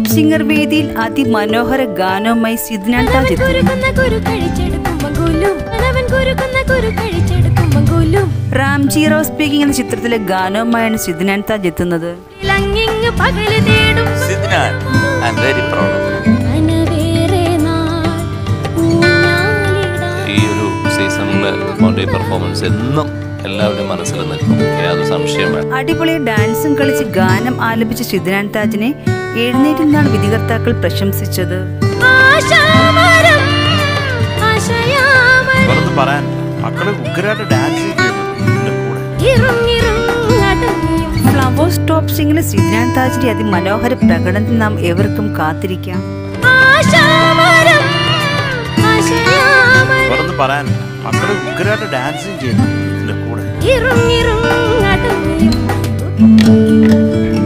Top singer വേദിയിൽ അതിമനോഹര ഗാനവുമായി സിദ്നാഥ് അവൻ താജ് എത്തി. കുരുക്കുന്ന കുരു കഴിച്ചെടുക്കുമ്പം കൊല്ലും അവൻ കുരുക്കുന്ന കുരു കഴിച്ചെടുക്കുമ്പം കൊല്ലും റാംജി റാവ് സ്പീക്കിംഗ് എന്ന ചിത്രത്തിലെ ഗാനവുമായാണ് സിദ്നാഥ് താജ് എത്തുന്നത് ഇലങ്ങിങ് പകല് തേടും സിദ്നാൻ ഐ എം വെരി പ്രൗഡ് കനവേറെ നാൾ ഊഞ്ഞാലിടാൻ ഈ ഒരു സീസണിലെ മോൻ്റെ പെർഫോമൻസ് എന്നും എല്ലാവരുടെയും മനസ്സിൽ നിൽക്കും യാതൊരു സംശയം വേണ്ട അടിപൊളി ഡാൻസും കളിച്ച് ഗാനം ആലപിച്ച സിദ്നാഥ് താജിനെ എഴുന്നേറ്റ് നിന്നാണ് വിധികർത്താക്കൾ പ്രശംസിച്ചത് ആശാമരം ആശയാമരം വേറൊന്ന് പറയാൻ മക്കള് ഉഗ്രായിട്ട് ഡാൻസ് കൂടെ ഇറുങ്ങിറും അടങ്ങിയും ഫ്ലവേഴ്സ് ടോപ്പ് സിംഗിലെ സിദ്നാഥ് താജിന്റെ അതിമനോഹര പ്രകടനത്തിൽ നാം ഏവർക്കും കാത്തിരിക്കാം ആശാമരം ആശയാമരം വേറൊന്ന് പറയാൻ മക്കള് ഉഗ്രായിട്ട് ഡാൻസും ചെയ്യുന്നു ഇതിന്റെ കൂടെ ഇറുങ്ങിറും അടങ്ങിയും